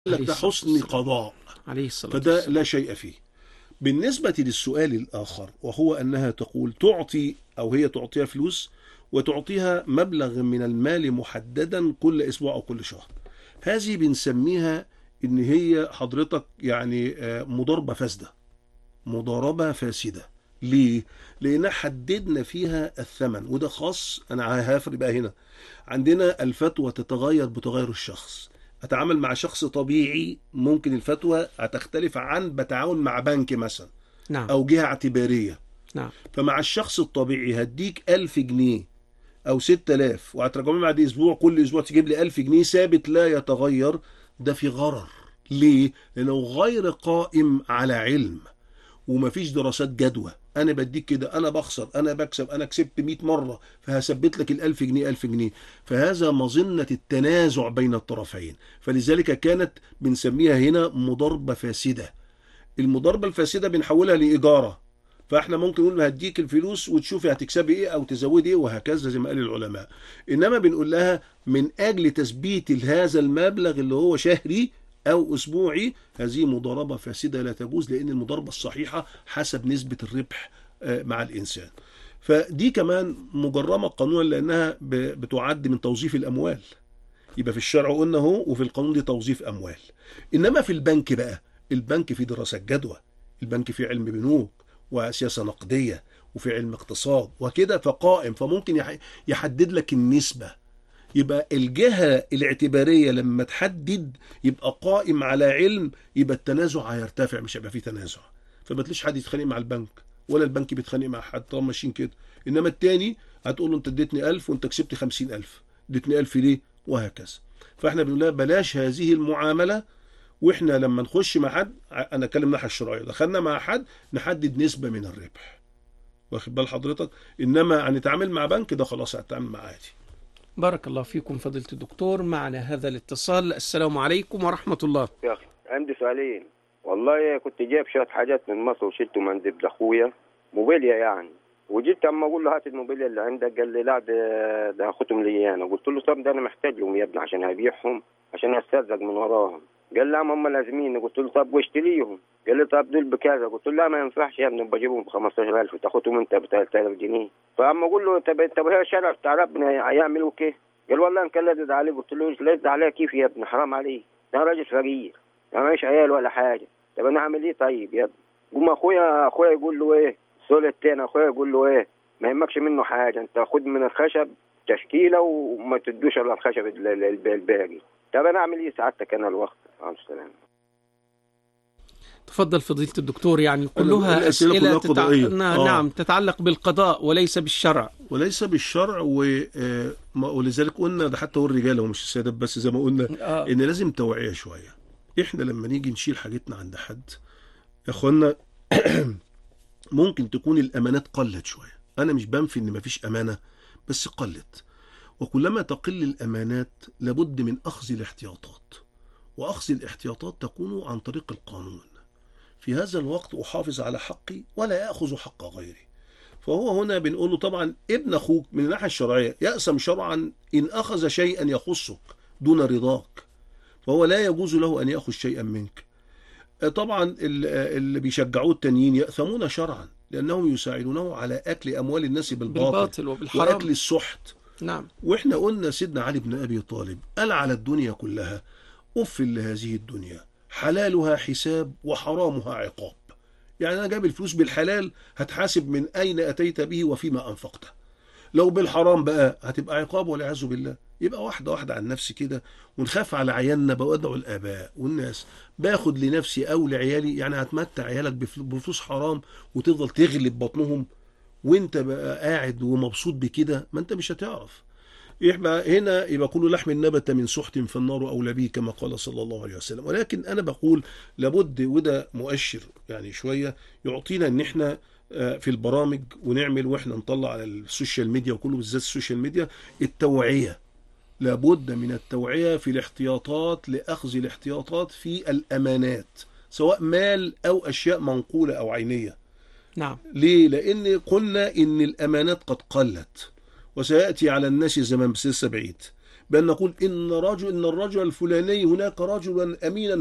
لك عليه ده الصلاة حسن والسلام. قضاء عليه الصلاة فده والسلام لا شيء فيه بالنسبة للسؤال الآخر وهو أنها تقول تعطي أو هي تعطيها فلوس وتعطيها مبلغ من المال محددا كل أسبوع أو كل شهر هذه بنسميها إن هي حضرتك يعني آه، مضاربة فاسدة مضاربة فاسدة ليه؟ لأن حددنا فيها الثمن وده خاص أنا هافرق بقى هنا عندنا الفتوى تتغير بتغير الشخص أتعامل مع شخص طبيعي ممكن الفتوى هتختلف عن بتعاون مع بنك مثلا نعم أو جهة اعتبارية نعم فمع الشخص الطبيعي هديك ألف جنيه أو ستة آلاف وهترجعوني بعد أسبوع كل أسبوع تجيب لي ألف جنيه ثابت لا يتغير ده في غرر ليه؟ لأنه غير قائم على علم ومفيش دراسات جدوى انا بديك كده انا بخسر انا بكسب انا كسبت 100 مره فهثبت لك ال1000 جنيه 1000 جنيه فهذا مظنه التنازع بين الطرفين فلذلك كانت بنسميها هنا مضاربه فاسده المضاربه الفاسده بنحولها لاجاره فاحنا ممكن نقول هديك الفلوس وتشوفي هتكسبي ايه او تزودي ايه وهكذا زي ما قال العلماء انما بنقول لها من اجل تثبيت هذا المبلغ اللي هو شهري او اسبوعي هذه مضاربه فاسده لا تجوز لان المضاربه الصحيحه حسب نسبه الربح آه، مع الانسان فدي كمان مجرمه قانونا لانها ب- بتعد من توظيف الاموال يبقى في الشرع قلنا اهو وفي القانون دي توظيف اموال انما في البنك بقى البنك فيه دراسه جدوى البنك فيه علم بنوك وسياسه نقديه وفي علم اقتصاد وكده فقائم فممكن يح- يحدد لك النسبه يبقى الجهة الاعتبارية لما تحدد يبقى قائم على علم يبقى التنازع هيرتفع مش هيبقى فيه تنازع فما تلاقيش حد يتخانق مع البنك ولا البنك بيتخانق مع حد طالما ماشيين كده انما التاني هتقول له انت اديتني 1000 وانت كسبت 50000 اديتني 1000 ليه وهكذا فاحنا بنقول لها بلاش هذه المعاملة واحنا لما نخش مع حد ع- انا اتكلم ناحيه الشرعيه دخلنا مع حد نحدد نسبه من الربح واخد بال حضرتك انما هنتعامل مع بنك ده خلاص هتعامل معاه عادي بارك الله فيكم فضيلة الدكتور معنا هذا الاتصال السلام عليكم ورحمة الله يا اخي عندي سؤالين والله كنت جايب شويه حاجات من مصر وشلته من عند اخويا موبيليا يعني وجيت اما اقول له هات الموبيليا اللي عندك قال لي لا ده ده هاخدهم لي انا قلت له طب ده انا محتاج لهم يا ابني عشان هبيعهم عشان استرزق من وراهم قال لا ما هم لازمين قلت له طب واشتريهم قال لي طب دول بكذا قلت له لا ما ينفعش يا ابني بجيبهم ب 15000 وتاخدهم انت ب 3000 جنيه فاما اقول له طب طب هي الشرع بتاع ربنا هيعملوا كده قال والله ان كان لازم عليه قلت له لا يزد عليا كيف يا ابني حرام عليك ده أنا راجل فقير انا ماليش عيال ولا حاجه طب انا اعمل ايه طيب يا ابني قوم اخويا اخويا يقول له ايه السؤال التاني اخويا يقول له ايه ما يهمكش منه حاجه انت خد من الخشب تشكيله وما تدوش الا الخشب ال- ال- الب- الباقي طب انا اعمل ايه سعادتك انا الوقت مع السلامه تفضل فضيلة الدكتور يعني كلها الأسئلة أسئلة كلها تتع... قضائية. نا- آه. نعم تتعلق بالقضاء وليس بالشرع وليس بالشرع و... آه، ما- ولذلك قلنا ده حتى هو الرجال ومش السيدات بس زي ما قلنا آه. ان لازم توعيه شويه احنا لما نيجي نشيل حاجتنا عند حد يا اخوانا ممكن تكون الامانات قلت شويه انا مش بنفي ان مفيش امانه بس قلت وكلما تقل الامانات لابد من اخذ الاحتياطات واخذ الاحتياطات تكون عن طريق القانون في هذا الوقت احافظ على حقي ولا اخذ حق غيري فهو هنا بنقول له طبعا ابن اخوك من الناحيه الشرعيه يأسم شرعا ان اخذ شيئا يخصك دون رضاك فهو لا يجوز له ان ياخذ شيئا منك طبعا ال- اللي بيشجعوه التانيين يأثمون شرعا لانهم يساعدونه على اكل اموال الناس بالباطل, بالباطل وبالحرام واكل السحت نعم واحنا قلنا سيدنا علي بن ابي طالب قال على الدنيا كلها اف لهذه الدنيا حلالها حساب وحرامها عقاب يعني انا جايب الفلوس بالحلال هتحاسب من اين اتيت به وفيما انفقته لو بالحرام بقى هتبقى عقاب والعياذ بالله يبقى واحده واحده عن نفسي كده ونخاف على عيالنا بودعوا الاباء والناس باخد لنفسي او لعيالي يعني هتمتع عيالك بفل- بفلوس حرام وتفضل تغلب بطنهم وانت بقى قاعد ومبسوط بكده ما انت مش هتعرف يبقى هنا يبقى كل لحم نبت من سحت فالنار اولى به كما قال صلى الله عليه وسلم ولكن انا بقول لابد وده مؤشر يعني شويه يعطينا ان احنا آه، في البرامج ونعمل واحنا نطلع على السوشيال ميديا وكله بالذات السوشيال ميديا التوعيه لابد من التوعيه في الاحتياطات لاخذ الاحتياطات في الامانات سواء مال او اشياء منقوله او عينيه نعم ليه؟ لأن قلنا إن الأمانات قد قلت وسيأتي على الناس زمان بس لسه بعيد بأن نقول إن رجل إن الرجل الفلاني هناك رجلا أمينا